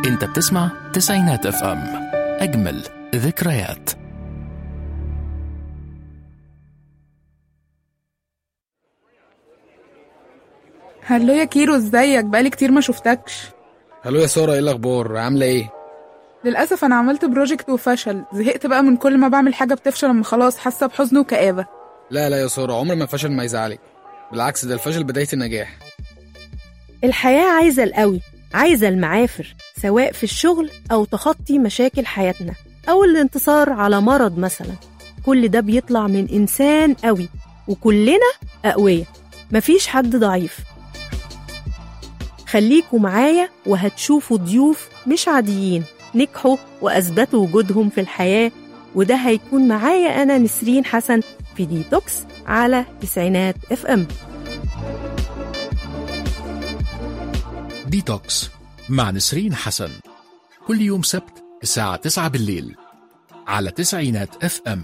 انت بتسمع تسعينات اف ام اجمل ذكريات هلو يا كيرو ازيك بقالي كتير ما شفتكش الو يا ساره ايه الاخبار عامله ايه للاسف انا عملت بروجكت وفشل زهقت بقى من كل ما بعمل حاجه بتفشل اما خلاص حاسه بحزن وكآبه لا لا يا ساره عمر ما الفشل ما يزعلك بالعكس ده الفشل بدايه النجاح الحياة عايزة القوي عايزة المعافر سواء في الشغل أو تخطي مشاكل حياتنا أو الانتصار على مرض مثلا كل ده بيطلع من إنسان قوي وكلنا أقوياء مفيش حد ضعيف خليكوا معايا وهتشوفوا ضيوف مش عاديين نجحوا وأثبتوا وجودهم في الحياة وده هيكون معايا أنا نسرين حسن في ديتوكس على تسعينات اف ام ديتوكس مع نسرين حسن كل يوم سبت الساعة 9 بالليل على تسعينات اف ام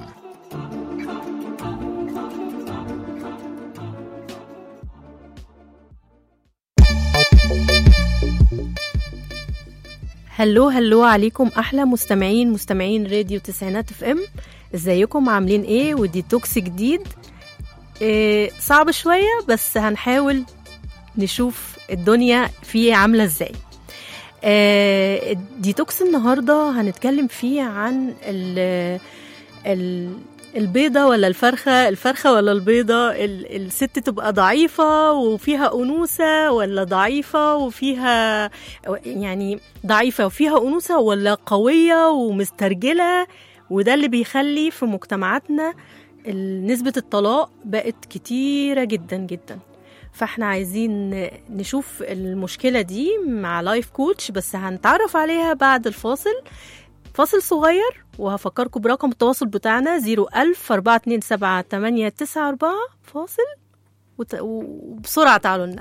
هلو هلو عليكم احلى مستمعين مستمعين راديو تسعينات اف ام ازيكم عاملين ايه وديتوكس جديد إيه صعب شويه بس هنحاول نشوف الدنيا فيه عامله ازاي آه، الديتوكس النهارده هنتكلم فيه عن ال ال البيضة ولا الفرخة الفرخة ولا البيضة ال- الست تبقى ضعيفة وفيها أنوثة ولا ضعيفة وفيها يعني ضعيفة وفيها أنوثة ولا قوية ومسترجلة وده اللي بيخلي في مجتمعاتنا ال- نسبة الطلاق بقت كتيرة جدا جدا فاحنا عايزين نشوف المشكلة دي مع لايف كوتش بس هنتعرف عليها بعد الفاصل فاصل صغير وهفكركم برقم التواصل بتاعنا 01000 427 894 فاصل وت- وبسرعة تعالوا لنا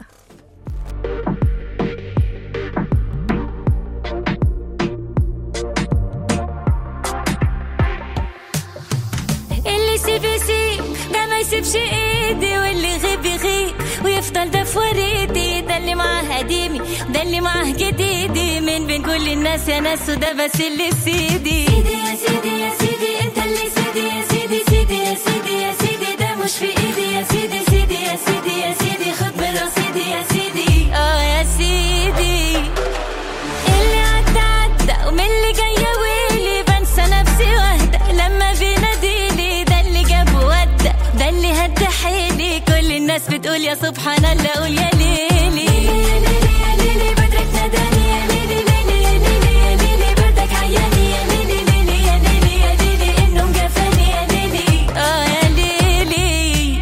اللي يسيب يسيب ده ما يسيبش ايدي واللي يغيب يغيب ويفضل ده في وريدي ده اللي معاه قديمي ده اللي معاه جديدي من بين كل الناس يا ناس وده بس اللي في سيدي سيدي يا سيدي يا سيدي انت اللي سيدي يا سيدي سيدي يا سيدي يا سيدي ده مش في ايدي يا سيدي سيدي يا سيدي يا سيدي خد من رصيدي يا سيدي اه يا سيدي اللي عدى عدى ومن اللي جاية ويلي بنسى نفسي واهدى لما بيناديلي ده اللي جاب ودى ده اللي هدى حيلي كل الناس بتقول يا سبحان الله قول يا ليلي يا ليلي يا ليلي بدرك ناداني يا ليلي ليلي يا ليلي يا ليلي بردك عياني يا ليلي ليلي يا ليلي يا ليلي انه مجفاني يا ليلي اه يا ليلي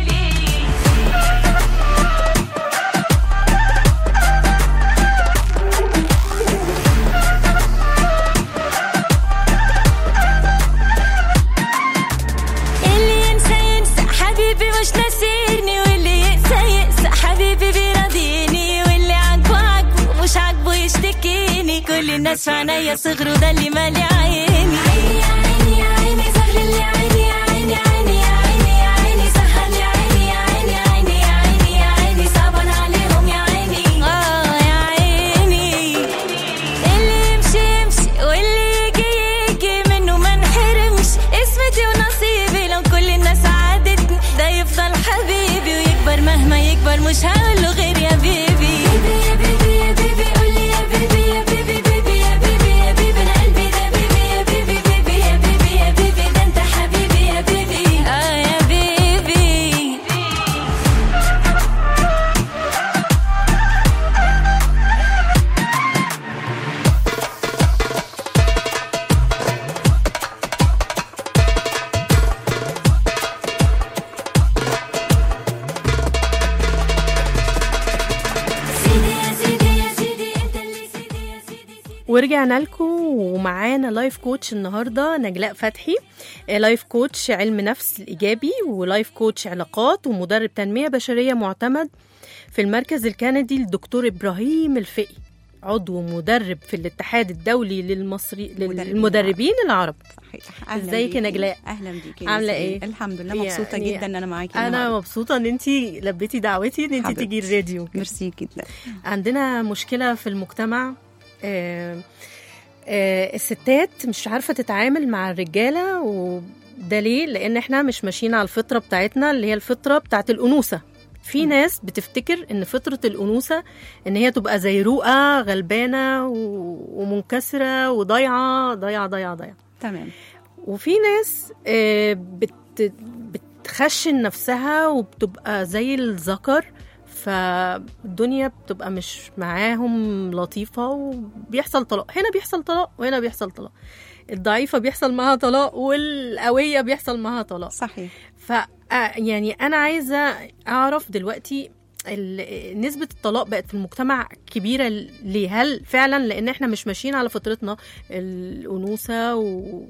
اللي ينسى ينسى حبيبي مش ناسيني واللي يقسى يقسى حبيبي بيراضيني واللي عاجبه عاجبه مش عاجبه يشتكيني كل الناس في عينيا صغروا ده اللي مالي عيني عيني يا عيني يا عيني سهل اللي عيني يا عيني عيني يا عيني يا عيني سهل يا عيني يا عيني عيني يا عيني يا عيني صعبان عليهم يا عيني اه يا عيني اللي يمشي يمشي واللي يجي يجي منه ما نحرمش اسمتي ونصيبي لو كل الناس عادتني ده يفضل حبيبي ويكبر مهما يكبر مش هقوله غير يا بيبي يا بيبي يا بيبي قولي يا بيبي يا بيبي بيبي يا بيبي يا بيبي انا قلبي ده بيبي يا بيبي بيبي يا بيبي يا بيبي ده انت حبيبي يا بيبي اه يا بيبي سيدي يا سيدي يا سيدي انت اللي سيدي يا سيدي سيدي ورجعنا لكم ومعانا لايف كوتش النهارده نجلاء فتحي آه، لايف كوتش علم نفس الايجابي ولايف كوتش علاقات ومدرب تنميه بشريه معتمد في المركز الكندي للدكتور ابراهيم الفقي عضو مدرب في الاتحاد الدولي للمصري مدربين للمدربين العرب صحيح أهلاً ازيك يا بيكي. نجلاء؟ اهلا بيكي يا عاملة نسرين. إيه؟ الحمد لله مبسوطه يعني جدا ان انا معاكي انا النهاردة. مبسوطه ان انت لبيتي دعوتي ان انت حبيبتي. تيجي الراديو ميرسي جدا عندنا مشكله في المجتمع آه، آه، الستات مش عارفه تتعامل مع الرجاله وده ليه لان احنا مش ماشيين على الفطره بتاعتنا اللي هي الفطره بتاعت الانوثه في ناس بتفتكر ان فطره الانوثه ان هي تبقى زي رؤى غلبانه و- ومنكسره وضايعه ضايعه ضايعه ضايعه تمام وفي ناس آه، بت بتخشن نفسها وبتبقى زي الذكر فالدنيا بتبقى مش معاهم لطيفة وبيحصل طلاق هنا بيحصل طلاق وهنا بيحصل طلاق الضعيفة بيحصل معاها طلاق والقوية بيحصل معاها طلاق صحيح ف آه، يعني انا عايزه اعرف دلوقتي ال- نسبة الطلاق بقت في المجتمع كبيرة ليه؟ هل فعلا لأن احنا مش ماشيين على فطرتنا الأنوثة و-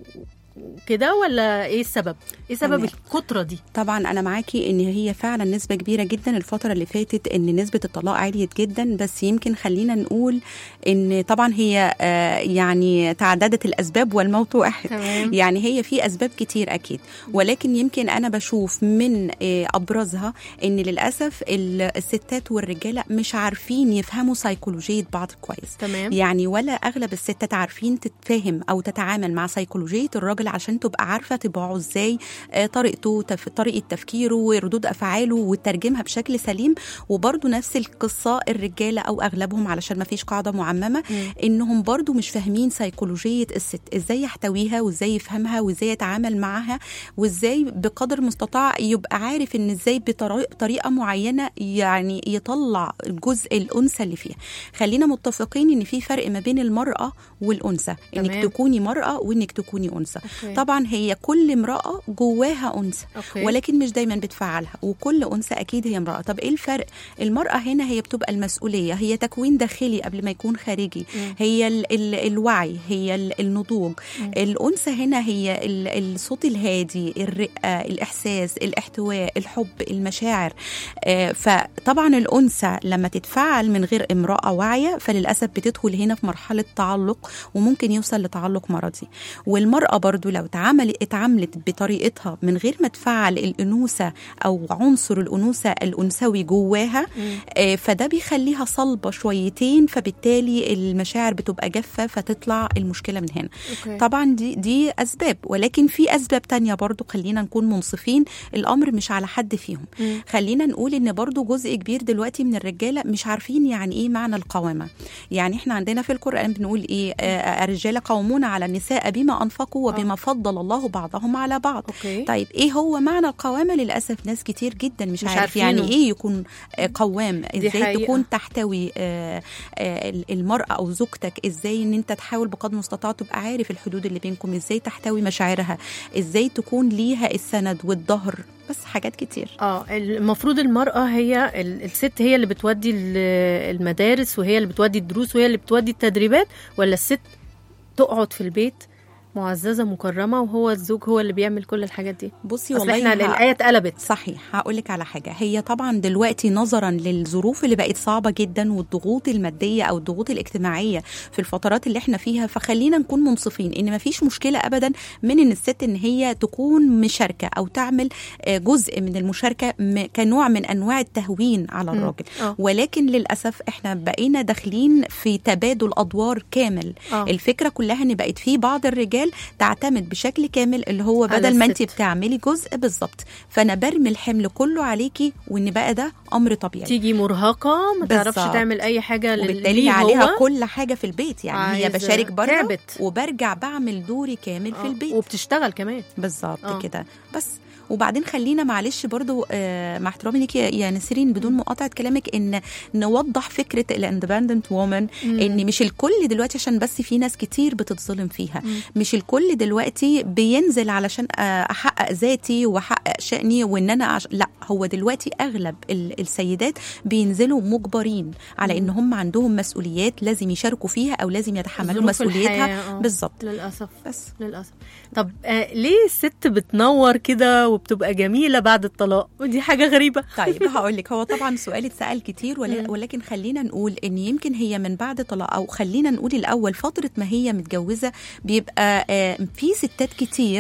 وكده ولا ايه السبب؟ ايه سبب تمام. الكترة دي؟ طبعا انا معاكي ان هي فعلا نسبه كبيره جدا الفتره اللي فاتت ان نسبه الطلاق عاليه جدا بس يمكن خلينا نقول ان طبعا هي آه، يعني تعددت الاسباب والموت واحد تمام يعني هي في اسباب كتير اكيد ولكن يمكن انا بشوف من آه، ابرزها ان للاسف ال- الستات والرجاله مش عارفين يفهموا سيكولوجيه بعض كويس تمام يعني ولا اغلب الستات عارفين تتفاهم او تتعامل مع سيكولوجيه الراجل عشان تبقى عارفه طباعه ازاي آه، طريقته تف... طريقه تفكيره وردود افعاله وترجمها بشكل سليم وبرضه نفس القصه الرجاله او اغلبهم علشان ما فيش قاعده معممه مم. انهم برضو مش فاهمين سيكولوجيه الست ازاي يحتويها وازاي يفهمها وازاي يتعامل معاها وازاي بقدر المستطاع يبقى عارف ان ازاي بطريقه بطريقة معينه يعني يطلع الجزء الانثى اللي فيها خلينا متفقين ان في فرق ما بين المراه والانثى انك تمام. تكوني مراه وانك تكوني انثى أوكي. طبعا هي كل امراه جواها انثى أوكي. ولكن مش دايما بتفعلها وكل انثى اكيد هي امراه طب ايه الفرق المراه هنا هي بتبقى المسؤوليه هي تكوين داخلي قبل ما يكون خارجي مم. هي ال ال الوعي هي ال النضوج مم. الانثى هنا هي ال الصوت الهادي الرقه الاحساس الاحتواء الحب المشاعر آه، فطبعا الانثى لما تتفاعل من غير امراه واعيه فللاسف بتدخل هنا في مرحله تعلق وممكن يوصل لتعلق مرضي والمراه برضو لو اتعاملت اتعاملت بطريقتها من غير ما تفعل الانوثه او عنصر الانوثه الانثوي جواها مم. آه، فده بيخليها صلبه شويتين فبالتالي المشاعر بتبقى جافه فتطلع المشكله من هنا أوكي. طبعا دي دي اسباب ولكن في اسباب تانية برضو خلينا نكون منصفين الامر مش على حد فيهم مم. خلينا نقول ان برضو جزء كبير دلوقتي من الرجاله مش عارفين يعني ايه معنى القوامه يعني احنا عندنا في القران بنقول ايه آه، الرجال قوامون على النساء بما انفقوا وبما فضل الله بعضهم على بعض أوكي. طيب ايه هو معنى القوامه للاسف ناس كتير جدا مش, مش عارف عارفينه. يعني ايه يكون آه، قوام دي ازاي حقيقة. تكون تحتوي آه، آه، المراه او زوجتك ازاي ان انت تحاول بقدر المستطاع تبقى عارف الحدود اللي بينكم ازاي تحتوي مشاعرها ازاي تكون ليها السند والظهر بس حاجات كتير اه المفروض المرأة هي ال- الست هي اللي بتودي ال- المدارس وهي اللي بتودي الدروس وهي اللي بتودي التدريبات ولا الست تقعد في البيت معززة مكرمة وهو الزوج هو اللي بيعمل كل الحاجات دي بصي اصل والله احنا ه- الآية اتقلبت صحيح هقول لك على حاجه هي طبعا دلوقتي نظرا للظروف اللي بقت صعبه جدا والضغوط الماديه او الضغوط الاجتماعيه في الفترات اللي احنا فيها فخلينا نكون منصفين ان مفيش مشكله ابدا من ان الست ان هي تكون مشاركه او تعمل آه، جزء من المشاركه م- كنوع من انواع التهوين على مم. الراجل اه ولكن للاسف احنا بقينا داخلين في تبادل ادوار كامل اه الفكره كلها ان بقت في بعض الرجال تعتمد بشكل كامل اللي هو على بدل ما انت الست. بتعملي جزء بالظبط فانا برمي الحمل كله عليكي وان بقى ده امر طبيعي تيجي مرهقة ما تعرفش بالظبط. تعمل أي حاجة لل- وبالتالي ليه عليها هو كل حاجه في البيت يعني هي عايزة- بشارك بره تعبت. وبرجع بعمل دوري كامل في آه، البيت وبتشتغل كمان بالظبط آه. كده بس وبعدين خلينا معلش برضو آه مع احترامي ليكي يا- يا نسرين بدون مقاطعه كلامك ان نوضح فكره الاندبندنت وومن ان مش الكل دلوقتي عشان بس في ناس كتير بتتظلم فيها مم. مش الكل دلوقتي بينزل علشان آه، احقق ذاتي واحقق شأني وان انا عش... لا هو دلوقتي اغلب ال- السيدات بينزلوا مجبرين على ان هم عندهم مسؤوليات لازم يشاركوا فيها او لازم يتحملوا ظروف مسؤوليتها الحياة، آه. بالظبط للأسف بس للأسف طب آه ليه الست بتنور كده وبتبقى جميلة بعد الطلاق ودي حاجة غريبة طيب هقول لك هو طبعا سؤال اتسال كتير ول- مم. ولكن خلينا نقول ان يمكن هي من بعد طلاق او خلينا نقول الاول فتره ما هي متجوزه بيبقى آه، في ستات كتير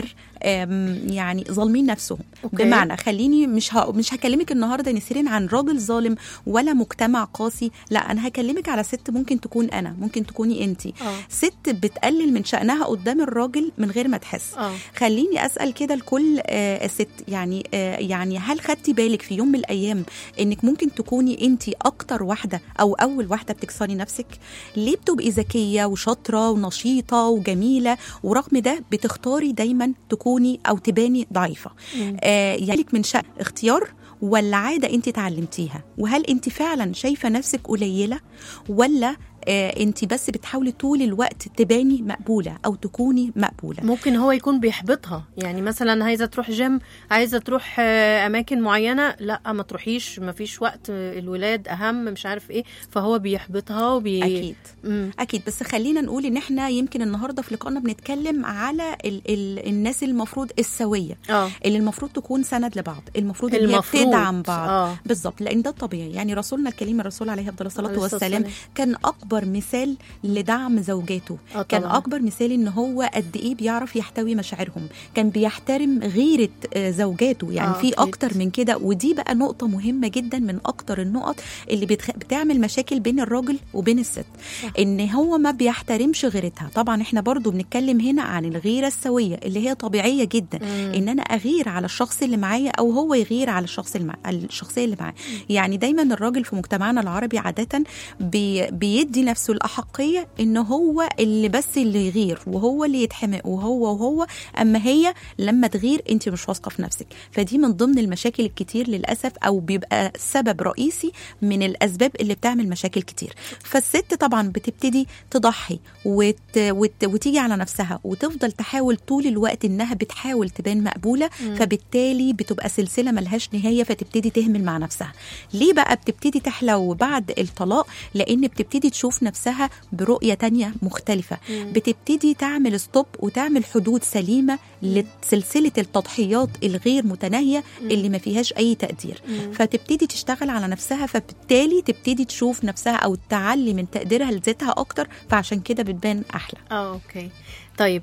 آم، يعني ظالمين نفسهم أوكي. بمعنى خليني مش ه... مش هكلمك النهارده يا نسرين عن راجل ظالم ولا مجتمع قاسي لا انا هكلمك على ست ممكن تكون انا ممكن تكوني انت اه ست بتقلل من شأنها قدام الراجل من غير ما تحس اه خليني اسال كده لكل آه ست يعني آه يعني هل خدتي بالك في يوم من الايام انك ممكن تكوني انت اكتر واحده او اول واحده بتكسري نفسك ليه بتبقي ذكيه وشاطره ونشيطه وجميله ورغم ده بتختاري دايما تكوني او تباني ضعيفه مم. آه يعني لك من شأن اختيار ولا عاده انت اتعلمتيها وهل انت فعلا شايفه نفسك قليله ولا آه انت بس بتحاولي طول الوقت تباني مقبوله او تكوني مقبوله ممكن هو يكون بيحبطها يعني مثلا عايزه تروح جيم عايزه تروح آه، اماكن معينه لا ما تروحيش ما فيش وقت آه، الولاد اهم مش عارف ايه فهو بيحبطها وبي اكيد مم. اكيد بس خلينا نقول ان احنا يمكن النهارده في لقائنا بنتكلم على ال ال الناس المفروض السويه اه اللي المفروض تكون سند لبعض المفروض ان هي المفروض. بتدعم بعض اه بالظبط لان ده الطبيعي يعني رسولنا الكريم الرسول عليه افضل الصلاه عليه الصلاة والسلام والسلام. كان اكبر مثال لدعم زوجاته آه كان طبعاً. اكبر مثال ان هو قد ايه بيعرف يحتوي مشاعرهم كان بيحترم غيره آه، زوجاته يعني آه، في أكيد. اكتر من كده ودي بقى نقطه مهمه جدا من اكتر النقط اللي بتخ... بتعمل مشاكل بين الراجل وبين الست صح. ان هو ما بيحترمش غيرتها طبعا احنا برضو بنتكلم هنا عن الغيره السويه اللي هي طبيعيه جدا مم. ان انا اغير على الشخص اللي معايا او هو يغير على الشخص اللي مع... الشخصيه اللي معاه يعني دايما الراجل في مجتمعنا العربي عاده بي... بيدي نفسه الاحقيه ان هو اللي بس اللي يغير وهو اللي يتحمق وهو وهو اما هي لما تغير انت مش واثقه في نفسك فدي من ضمن المشاكل الكتير للاسف او بيبقى سبب رئيسي من الاسباب اللي بتعمل مشاكل كتير فالست طبعا بتبتدي تضحي وت... وت... وتيجي على نفسها وتفضل تحاول طول الوقت انها بتحاول تبان مقبوله فبالتالي بتبقى سلسله ملهاش نهايه فتبتدي تهمل مع نفسها ليه بقى بتبتدي تحلو بعد الطلاق لان بتبتدي تشوف نفسها برؤيه تانية مختلفه بتبتدي تعمل ستوب وتعمل حدود سليمه لسلسله التضحيات الغير متناهيه اللي ما فيهاش اي تقدير فتبتدي تشتغل على نفسها فبالتالي تبتدي تشوف نفسها او تعلي من تقديرها لذاتها اكتر فعشان كده بتبان احلى اه اوكي طيب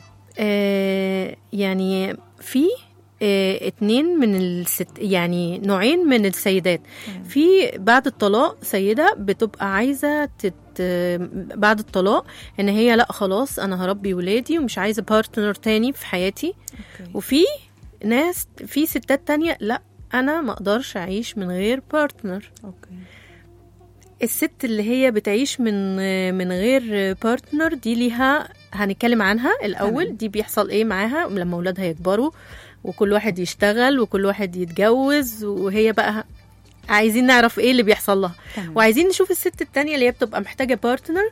آه يعني في آه اتنين من الست يعني نوعين من السيدات في بعد الطلاق سيدة بتبقى عايزة تت بعد الطلاق ان هي لا خلاص انا هربي ولادي ومش عايزة بارتنر تاني في حياتي وفي ناس في ستات تانية لا انا ما اقدرش اعيش من غير بارتنر اوكي الست اللي هي بتعيش من من غير بارتنر دي ليها هنتكلم عنها الاول تمام. دي بيحصل ايه معاها لما اولادها يكبروا وكل واحد يشتغل وكل واحد يتجوز وهي بقى عايزين نعرف ايه اللي بيحصل لها تمام. وعايزين نشوف الست التانية اللي هي بتبقى محتاجة بارتنر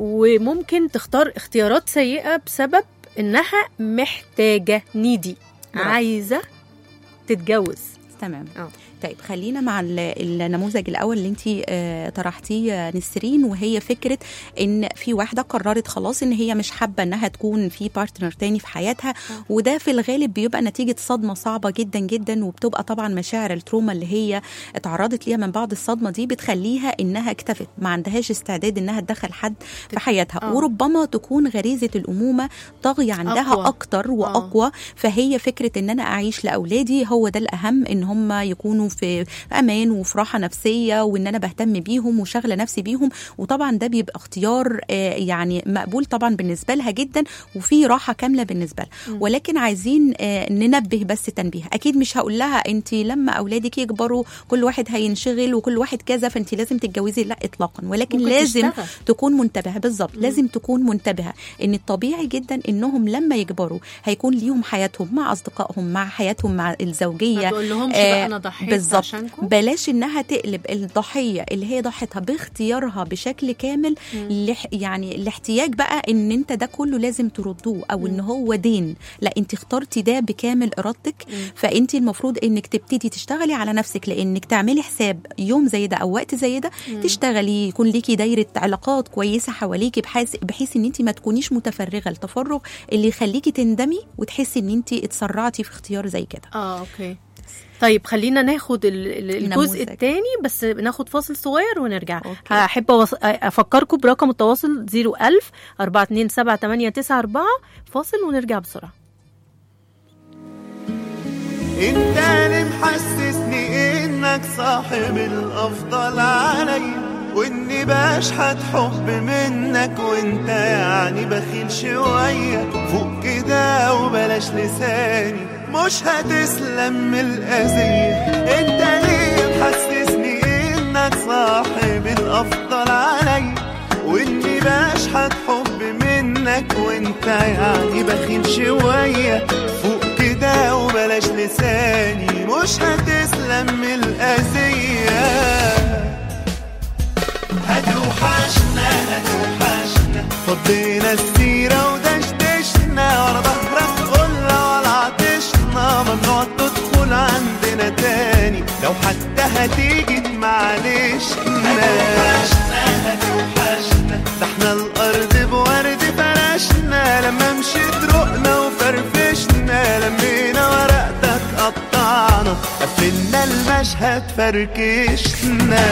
وممكن تختار اختيارات سيئة بسبب انها محتاجة نيدي برافو. عايزة تتجوز تمام اه. طيب خلينا مع ال- النموذج الاول اللي انت طرحتيه يا نسرين وهي فكره ان في واحده قررت خلاص ان هي مش حابه انها تكون في بارتنر تاني في حياتها وده في الغالب بيبقى نتيجه صدمه صعبه جدا جدا وبتبقى طبعا مشاعر التروما اللي هي اتعرضت ليها من بعد الصدمه دي بتخليها انها اكتفت ما عندهاش استعداد انها تدخل حد في حياتها اه. وربما تكون غريزه الامومه طاغيه عندها أقوى. اكتر واقوى فهي فكره ان انا اعيش لاولادي هو ده الاهم ان هم يكونوا في امان وفي راحه نفسيه وان انا بهتم بيهم وشغله نفسي بيهم وطبعا ده بيبقى اختيار آه، يعني مقبول طبعا بالنسبه لها جدا وفي راحه كامله بالنسبه لها ولكن عايزين آه، ننبه بس تنبيه اكيد مش هقول لها انت لما اولادك يكبروا كل واحد هينشغل وكل واحد كذا فانت لازم تتجوزي لا اطلاقا ولكن ممكن لازم تشتغل. تكون منتبهه بالظبط لازم تكون منتبهه ان الطبيعي جدا انهم لما يكبروا هيكون ليهم حياتهم مع اصدقائهم مع حياتهم مع ما الزوجيه تقول لهمش آه، بقى انا ضحيت بالظبط عشانكم بلاش انها تقلب الضحيه اللي هي ضحتها باختيارها بشكل كامل لح يعني الاحتياج بقى ان انت ده كله لازم تردوه او ان هو دين لا انت اخترتي ده بكامل ارادتك فانت المفروض انك تبتدي تشتغلي على نفسك لانك تعملي حساب يوم زي ده او وقت زي ده تشتغلي يكون ليكي دايره علاقات كويسه حواليكي بحيث بحيث ان انت ما تكونيش متفرغه التفرغ اللي يخليكي تندمي وتحسي ان انت اتسرعتي في اختيار زي كده اه اوكي طيب خلينا ناخد ال- ال- الجزء نموذج. الثاني بس ناخد فاصل صغير ونرجع أوكي. هحب أوص- افكركم برقم التواصل 01000 427 فاصل ونرجع بسرعه انت اللي محسسني انك صاحب الافضل عليا واني بشحت حب منك وانت يعني بخيل شوية فوق كده وبلاش لساني مش هتسلم من الأذية انت ليه محسسني انك صاحب الافضل عليا واني بشحت حب منك وانت يعني بخيل شوية فوق كده وبلاش لساني مش هتسلم من الأذية هتوحشنا هتوحشنا فضينا السيرة ودشدشنا ورا ظهرك قلنا ولا عطشنا ممنوع تدخل عندنا تاني لو حتى هتيجي معلش هتوحشنا هتوحشنا ده احنا الأرض بورد فرشنا لما مشيت رقنا وفرفشنا لمينا ورقتك قطعنا قفلنا المشهد فركشنا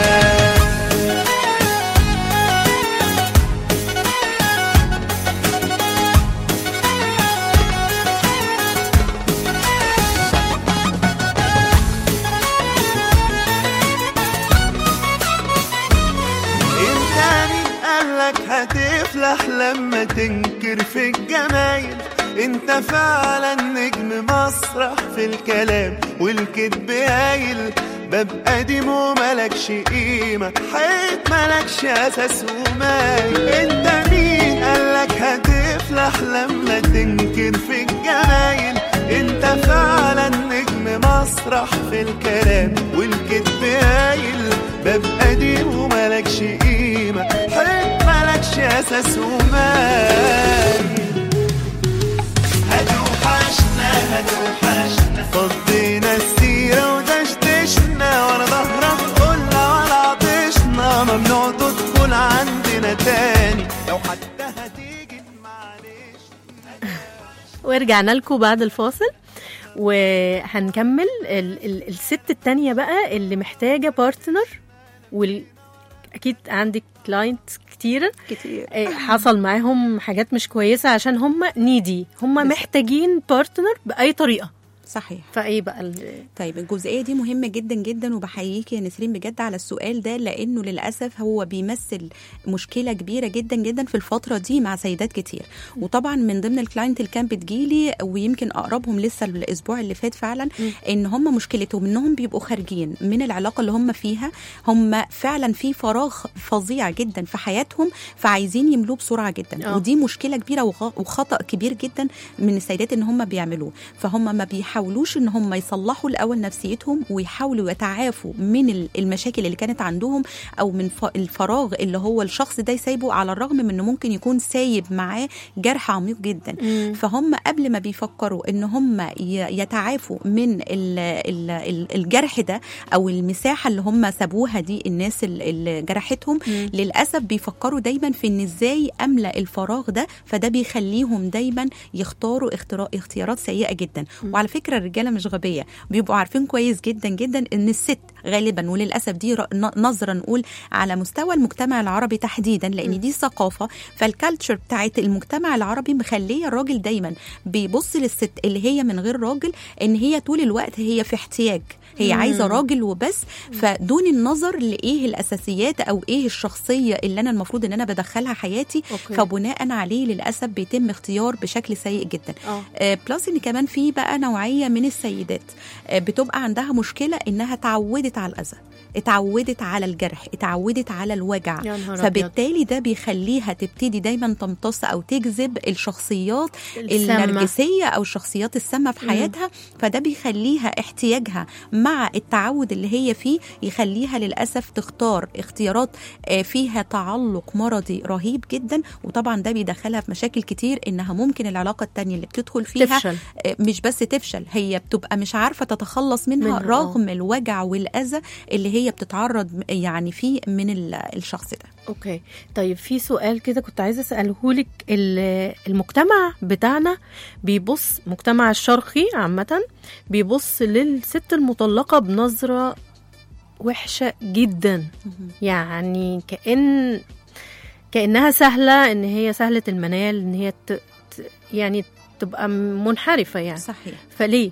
انت مين قالك هتفلح لما تنكر في الجمايل انت فعلا نجم مسرح في الكلام والكذب هايل باب قديم وملكش قيمة حيط ملكش أساس ومايل انت مين قالك هتفلح لما تنكر في الجمايل انت فعلا نجم مسرح في الكلام والكذب هايل باب قديم وملكش قيمة حيط ملكش أساس ومايل هتوحشنا هتوحشنا فضينا السيرة ودشدشنا ورا ظهرك قلنا ولا عطشنا ممنوع تدخل عندنا تاني لو حتى هتيجي معلش ورجعنا لكم بعد الفاصل وهنكمل ال ال الست التانية بقى اللي محتاجة بارتنر وال أكيد عندك كلاينت كتيرة كتير آه، حصل معاهم حاجات مش كويسة عشان هم نيدي هم بالظبط. محتاجين بارتنر بأي طريقة صحيح فايه بقى ال- طيب الجزئيه دي مهمه جدا جدا وبحييكي يا نسرين بجد على السؤال ده لانه للاسف هو بيمثل مشكله كبيره جدا جدا في الفتره دي مع سيدات كتير وطبعا من ضمن الكلاينت اللي كان بتجيلي ويمكن اقربهم لسه الاسبوع اللي فات فعلا ان هم مشكلتهم انهم بيبقوا خارجين من العلاقه اللي هم فيها هم فعلا في فراغ فظيع جدا في حياتهم فعايزين يملوه بسرعه جدا آه. ودي مشكله كبيره وغ- وخطا كبير جدا من السيدات ان هم بيعملوه فهم ما بيحاولوش ان هم يصلحوا الاول نفسيتهم ويحاولوا يتعافوا من ال- المشاكل اللي كانت عندهم او من ف- الفراغ اللي هو الشخص ده سايبه على الرغم من انه ممكن يكون سايب معاه جرح عميق جدا فهم قبل ما بيفكروا ان هم ي- يتعافوا من ال ال ال الجرح ده او المساحه اللي هم سابوها دي الناس ال- اللي جرحتهم للاسف بيفكروا دايما في ان ازاي املا الفراغ ده فده بيخليهم دايما يختاروا اخترا- اختيارات سيئه جدا وعلى فكره الرجاله مش غبيه بيبقوا عارفين كويس جدا جدا ان الست غالبا وللاسف دي ر- ن- نظره نقول على مستوى المجتمع العربي تحديدا لان دي ثقافه فالكالتشر بتاعت المجتمع العربي مخليه الراجل دايما بيبص للست اللي هي من غير راجل ان هي طول الوقت هي في احتياج هي عايزه راجل وبس فدون النظر لايه الاساسيات او ايه الشخصيه اللي انا المفروض ان انا بدخلها حياتي أوكي. فبناء عليه للاسف بيتم اختيار بشكل سيء جدا اه آه، بلس ان كمان في بقى نوعيه من السيدات آه، بتبقى عندها مشكله انها اتعودت على الاذى اتعودت على الجرح اتعودت على الوجع يا نهار أبيض. فبالتالي ده بيخليها تبتدي دايما تمتص او تجذب الشخصيات السامة. النرجسيه او الشخصيات السامه في حياتها فده بيخليها احتياجها مع التعود اللي هي فيه يخليها للاسف تختار اختيارات آه، فيها تعلق مرضي رهيب جدا وطبعا ده بيدخلها في مشاكل كتير انها ممكن العلاقه التانية اللي بتدخل فيها تفشل آه، مش بس تفشل هي بتبقى مش عارفه تتخلص منها, منها، منها رغم الوجع والاذى اللي هي بتتعرض م- يعني فيه من ال- الشخص ده اوكي طيب في سؤال كده كنت عايزه اساله لك المجتمع بتاعنا بيبص المجتمع الشرقي عامه بيبص للست المطلقه بنظره وحشه جدا يعني كأن كأنها سهلة إن هي سهلة المنال إن هي ت... ت... يعني تبقى منحرفة يعني صحيح فليه؟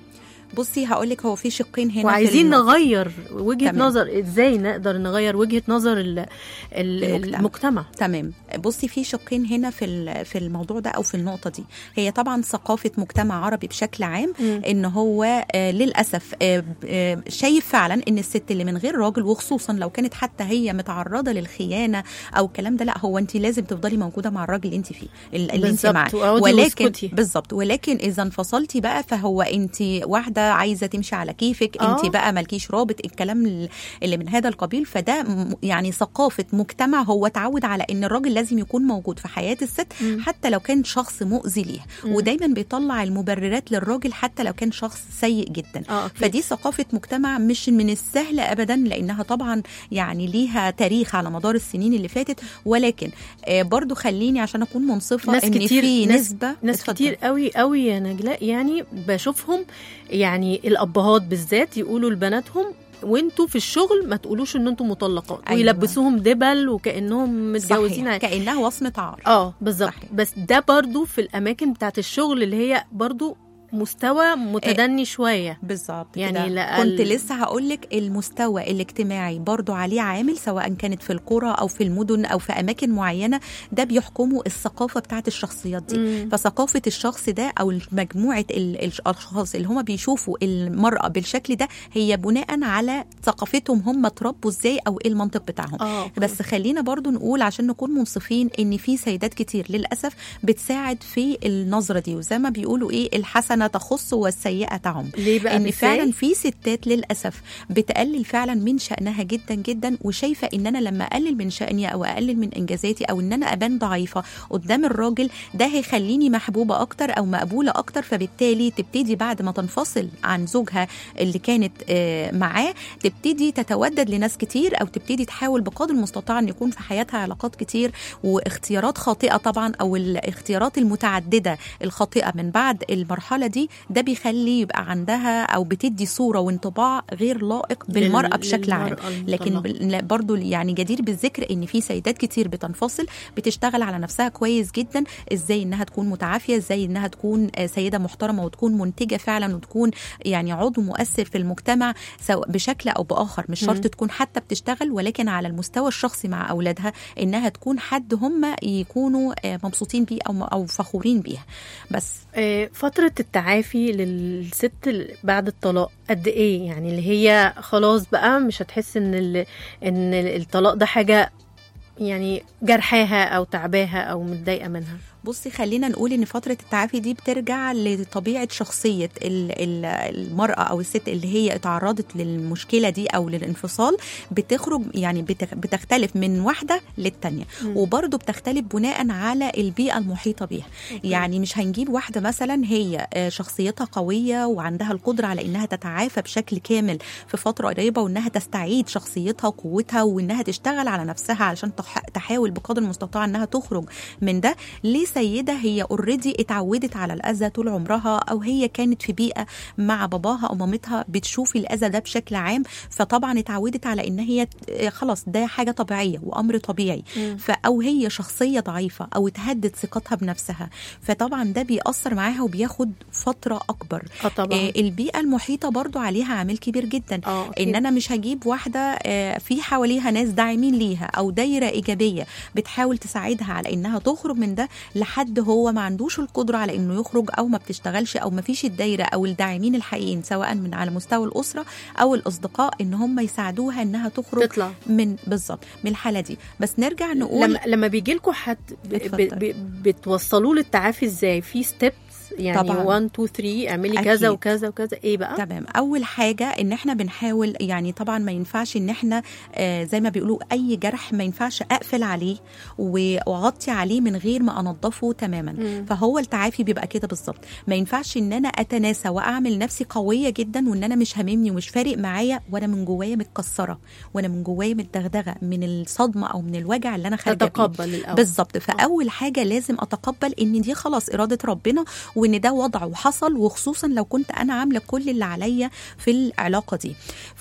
بصي هقول لك هو في شقين هنا في وعايزين الم- نغير وجهه تمام. نظر ازاي نقدر نغير وجهه نظر ال- ال- المجتمع. المجتمع تمام بصي في شقين هنا في ال- في الموضوع ده او في النقطه دي هي طبعا ثقافه مجتمع عربي بشكل عام مم. ان هو آه، للاسف آه، ب- آه، شايف فعلا ان الست اللي من غير راجل وخصوصا لو كانت حتى هي متعرضه للخيانه او الكلام ده لا هو انت لازم تفضلي موجوده مع الراجل اللي انت فيه ال- اللي انت بالظبط، معاه واقعدي ولكن واسكتي. بالظبط ولكن اذا انفصلتي بقى فهو انت واحده عايزه تمشي على كيفك آه. انت بقى مالكيش رابط الكلام ال- اللي من هذا القبيل فده م- يعني ثقافه مجتمع هو اتعود على ان الراجل لازم يكون موجود في حياه الست مم. حتى لو كان شخص مؤذي ليها مم. ودايما بيطلع المبررات للراجل حتى لو كان شخص سيء جدا اه أكيد. فدي ثقافة مجتمع مش من السهل أبدا لأنها طبعا يعني ليها تاريخ على مدار السنين اللي فاتت ولكن آه برضو خليني عشان أكون منصفة ناس إن كتير- في ناس- نسبة ناس اتفضل. كتير قوي قوي يا نجلاء يعني بشوفهم يعني الابهات بالذات يقولوا لبناتهم وانتوا في الشغل ما تقولوش ان انتوا مطلقات أيوة. ويلبسوهم دبل وكانهم متجوزين صحيح. ع- كأنها وصمة عار اه بالظبط صحيح. بس ده برضو في الاماكن بتاعت الشغل اللي هي برضو مستوى متدني شويه بالظبط يعني يعني لا- كنت ال- لسه هقول لك المستوى الاجتماعي برضو عليه عامل سواء كانت في القرى او في المدن او في اماكن معينه ده بيحكموا الثقافه بتاعت الشخصيات دي مم. فثقافه الشخص ده او مجموعه ال- الاشخاص اللي هم بيشوفوا المراه بالشكل ده هي بناء على ثقافتهم هم اتربوا ازاي او ايه المنطق بتاعهم اه أوكي. بس خلينا برضو نقول عشان نكون منصفين ان في سيدات كتير للاسف بتساعد في النظره دي وزي ما بيقولوا ايه الحسنه تخص والسيئه تعم ليه بقى ان إزاي؟ فعلا في ستات للاسف بتقلل فعلا من شانها جدا جدا وشايفه ان انا لما اقلل من شاني او اقلل من انجازاتي او ان انا ابان ضعيفه قدام الراجل ده هيخليني محبوبه اكتر او مقبوله اكتر فبالتالي تبتدي بعد ما تنفصل عن زوجها اللي كانت آه، معاه تبتدي تتودد لناس كتير او تبتدي تحاول بقدر المستطاع ان يكون في حياتها علاقات كتير واختيارات خاطئه طبعا او الاختيارات المتعدده الخاطئه من بعد المرحله دي ده بيخلي يبقى عندها او بتدي صوره وانطباع غير لائق بالمراه لل- بشكل عام للمرأة لكن المطلقة. بال- لا، برضو يعني جدير بالذكر ان في سيدات كتير بتنفصل بتشتغل على نفسها كويس جدا ازاي انها تكون متعافيه ازاي انها تكون آه، سيده محترمه وتكون منتجه فعلا وتكون يعني عضو مؤثر في المجتمع سواء بشكل او باخر مش شرط تكون حتى بتشتغل ولكن على المستوى الشخصي مع اولادها انها تكون حد هم يكونوا آه، مبسوطين بيه او او فخورين بيها بس آه، فترة التعافي للست ال- بعد الطلاق قد ايه يعني اللي هي خلاص بقى مش هتحس ان ال... ان الطلاق ده حاجة يعني جرحاها او تعباها او متضايقة منها بصي خلينا نقول ان فتره التعافي دي بترجع لطبيعه شخصيه ال- ال- المراه او الست اللي هي اتعرضت للمشكله دي او للانفصال بتخرج يعني بتخ- بتختلف من واحده للتانيه وبرضه بتختلف بناء على البيئه المحيطه بيها يعني مش هنجيب واحده مثلا هي آه، شخصيتها قويه وعندها القدره على انها تتعافى بشكل كامل في فتره قريبه وانها تستعيد شخصيتها وقوتها وانها تشتغل على نفسها علشان تح- تحاول بقدر المستطاع انها تخرج من ده ليه سيده هي اوريدي اتعودت على الاذى طول عمرها او هي كانت في بيئه مع باباها او مامتها بتشوف الاذى ده بشكل عام فطبعا اتعودت على ان هي ت- خلاص ده حاجه طبيعيه وامر طبيعي ف او هي شخصيه ضعيفه او اتهدد ثقتها بنفسها فطبعا ده بيأثر معاها وبياخد فتره اكبر اه طبعا آه، البيئه المحيطه برضو عليها عامل كبير جدا اه أكيد. ان انا مش هجيب واحده آه، في حواليها ناس داعمين ليها او دايره ايجابيه بتحاول تساعدها على انها تخرج من ده لحد هو ما عندوش القدره على انه يخرج او ما بتشتغلش او ما فيش الدايره او الداعمين الحقيقيين سواء من على مستوى الاسره او الاصدقاء ان هم يساعدوها انها تخرج تطلع من بالظبط من الحاله دي بس نرجع نقول لما لما بيجي لكم حد ب... ب... اتفضل. ب... بتوصلوه للتعافي ازاي في ستيبس يعني طبعاً. 1 2 3 اعملي أكيد. كذا وكذا وكذا ايه بقى تمام اول حاجه ان احنا بنحاول يعني طبعا ما ينفعش ان احنا آه زي ما بيقولوا اي جرح ما ينفعش اقفل عليه و- واغطي عليه من غير ما انضفه تماما مم. فهو التعافي بيبقى كده بالظبط ما ينفعش ان انا اتناسى واعمل نفسي قويه جدا وان انا مش هاممني ومش فارق معايا وانا من جوايا متكسره وانا من جوايا متدغدغه من الصدمه او من الوجع اللي انا خارجه بيه. تتقبل الاول بالظبط فاول حاجه لازم اتقبل ان دي خلاص اراده ربنا وان ده وضع وحصل وخصوصا لو كنت انا عامله كل اللي عليا في العلاقه دي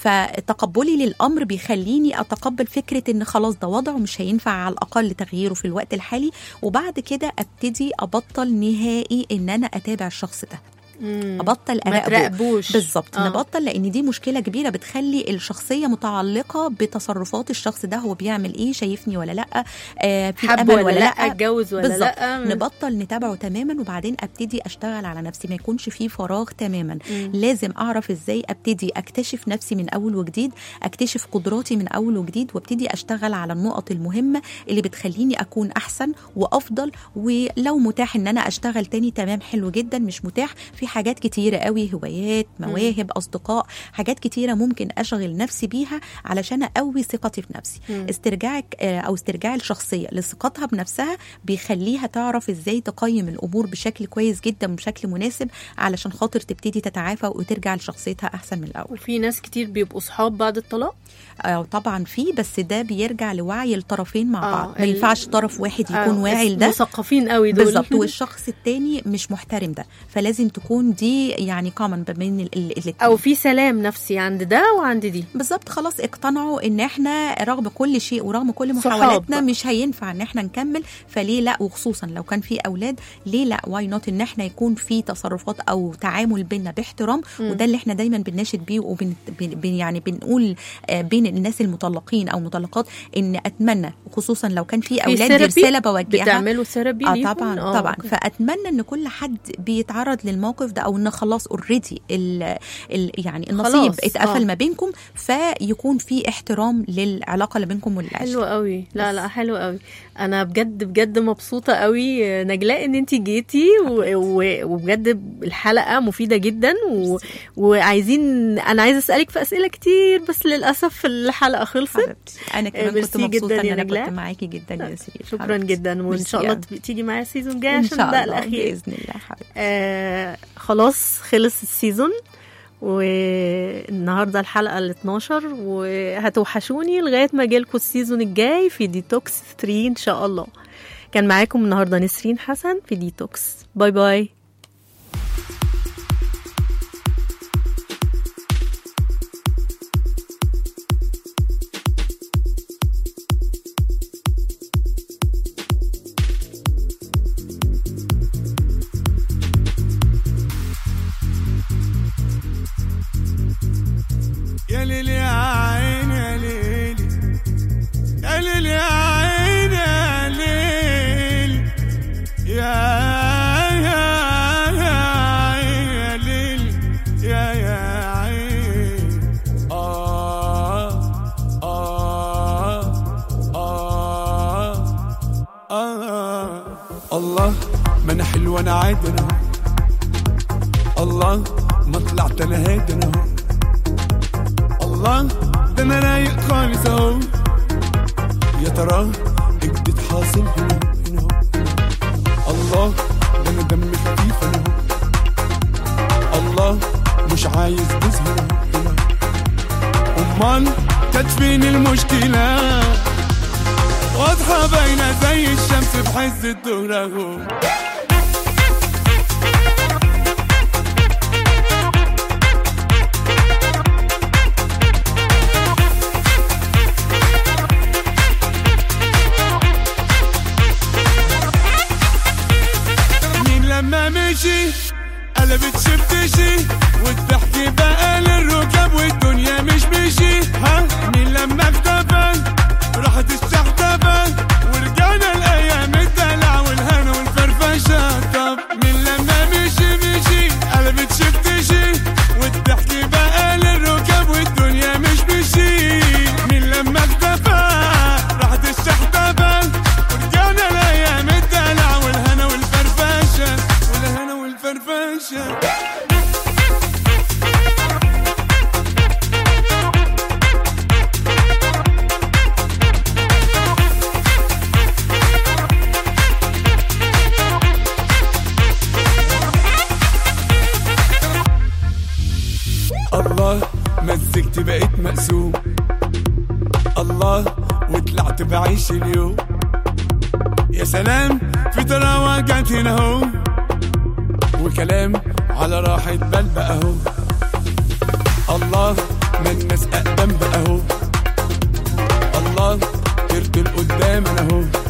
فتقبلي للامر بيخليني اتقبل فكره ان خلاص ده وضع ومش هينفع على الاقل تغييره في الوقت الحالي وبعد كده ابتدي ابطل نهائي ان انا اتابع الشخص ده مم. ابطل ما اراقبه تراقبوش بالظبط آه. نبطل لان دي مشكله كبيره بتخلي الشخصيه متعلقه بتصرفات الشخص ده هو بيعمل ايه شايفني ولا لا آه في حب امل ولا, ولا لا لا اتجوز ولا بالظبط. لا نبطل نتابعه تماما وبعدين ابتدي اشتغل على نفسي ما يكونش فيه فراغ تماما مم. لازم اعرف ازاي ابتدي اكتشف نفسي من اول وجديد اكتشف قدراتي من اول وجديد وابتدي اشتغل على النقط المهمه اللي بتخليني اكون احسن وافضل ولو متاح ان انا اشتغل تاني تمام حلو جدا مش متاح في حاجات كتيره قوي هوايات مواهب اصدقاء حاجات كتيره ممكن اشغل نفسي بيها علشان اقوي ثقتي في نفسي مم. استرجاعك آه، او استرجاع الشخصيه لثقتها بنفسها بيخليها تعرف ازاي تقيم الامور بشكل كويس جدا وبشكل مناسب علشان خاطر تبتدي تتعافى وترجع لشخصيتها احسن من الاول وفي ناس كتير بيبقوا صحاب بعد الطلاق آه، طبعا في بس ده بيرجع لوعي الطرفين مع آه، بعض ما ال- ينفعش طرف واحد يكون آه، واعي لده مثقفين قوي دول بالظبط والشخص التاني مش محترم ده فلازم تكون دي يعني كومن بين ال- ال- الاتنين او في سلام نفسي عند ده وعند دي بالظبط خلاص اقتنعوا ان احنا رغم كل شيء ورغم كل صحاب. محاولاتنا مش هينفع ان احنا نكمل فليه لا وخصوصا لو كان في اولاد ليه لا واي نوت ان احنا يكون في تصرفات او تعامل بينا باحترام مم. وده اللي احنا دايما بنناشد بيه وبن بن بن- يعني بنقول آه، بين الناس المطلقين او مطلقات ان اتمنى وخصوصا لو كان في في اولاد دي therapy رساله بوجهها بتعملوا ثيرابي اه طبعا طبعا فاتمنى ان كل حد بيتعرض للموقف ده او ان خلاص اوريدي ال ال يعني النصيب خلاص، اتقفل آه. ما بينكم فيكون في احترام للعلاقه اللي بينكم وللعشره حلو قوي لا لا حلو قوي انا بجد بجد مبسوطه قوي نجلاء ان انت جيتي و- و- وبجد الحلقه مفيده جدا و... وعايزين انا عايزه اسالك في اسئله كتير بس للاسف الحلقه خلصت حبيبتي انا كمان كنت ميرسي مبسوطه جداً ان يا انا نجلاء. كنت معاكي جدا يا سيري شكرا جدا وان ميرسي شاء الله أوي. تب- تيجي معايا السيزون الجاي ان عشان شاء ده الله الاخير باذن الله حبيبتي آه خلاص خلص السيزون والنهارده الحلقه ال 12 وهتوحشوني لغايه ما اجيلكوا السيزون الجاي في ديتوكس 3 ان شاء الله كان معاكم النهارده نسرين حسن في ديتوكس باي باي يا ليل يا عين يا ليل يا ليل يا عين يا ليل يا يا يا عين يا ليل يا يا عين آه آه آه آه الله ما أنا حلو أنا عادي أنا أهو. الله ما طلعت أنا هادي أنا أهو. الله ده انا رايق خالص اهو يا ترى ايه جديد حاصل هنا هنا اهو الله ده انا دم خفيف انا اهو الله مش عايز بوز هنا هنا امال كانت فين المشكله واضحه باينه زي الشمس في حز الظهر اهو مين لما مشي قلبت شفتشي والضحك بقى للركاب والدنيا مش مشي ها مين لما اختفى راحت الشحتفة ورجعنا الايام الدلع والهنا والفرفشة طب مين لما مشي مشي قلبت شفتشي والضحك بقى للركاب والدنيا مش مشي مين لما اختفى راحت الشحتفة ورجعنا الايام الدلع والهنا والفرفشة والهنا والفرفشة الله مزجت بقيت مقسوم الله وطلعت بعيش اليوم يا سلام في طراوة جت هنا اهو وكلام على راحة بال بقى اهو الله ما الناس اقدم بقى اهو الله طرت لقدام انا اهو